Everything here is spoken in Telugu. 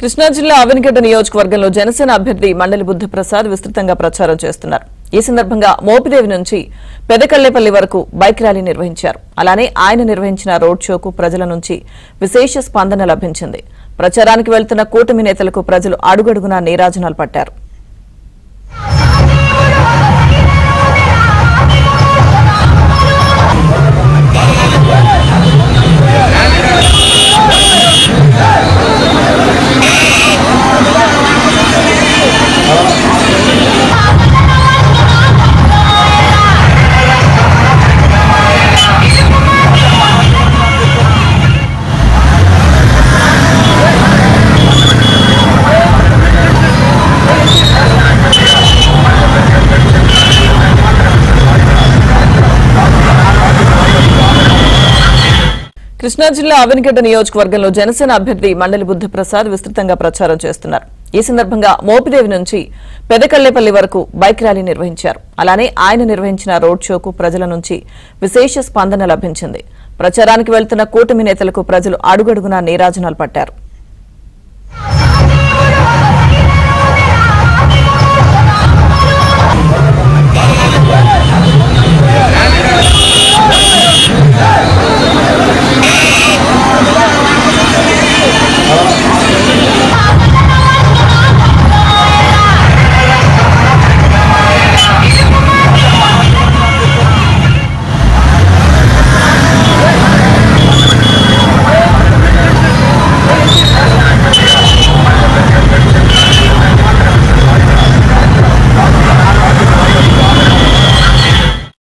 కృష్ణా జిల్లా అవనిగడ్డ నియోజకవర్గంలో జనసేన అభ్యర్థి మండలి బుద్ధప్రసాద్ విస్తృతంగా ప్రచారం చేస్తున్నారు ఈ సందర్భంగా మోపిదేవి నుంచి పెదకళ్లేపల్లి వరకు బైక్ ర్యాలీ నిర్వహించారు అలానే ఆయన నిర్వహించిన రోడ్ షోకు ప్రజల నుంచి విశేష స్పందన లభించింది ప్రచారానికి వెళ్తున్న కూటమి నేతలకు ప్రజలు అడుగడుగునా నీరాజనాలు పట్టారు కృష్ణా జిల్లా అవనిగడ్డ నియోజకవర్గంలో జనసేన అభ్యర్థి మండలి బుద్ధప్రసాద్ విస్తృతంగా ప్రచారం చేస్తున్నారు ఈ సందర్భంగా మోపిదేవి నుంచి పెదకళ్లేపల్లి వరకు బైక్ ర్యాలీ నిర్వహించారు అలానే ఆయన నిర్వహించిన రోడ్ షోకు ప్రజల నుంచి విశేష స్పందన లభించింది ప్రచారానికి వెళ్తున్న కూటమి నేతలకు ప్రజలు అడుగడుగునా నీరాజనాలు పట్టారు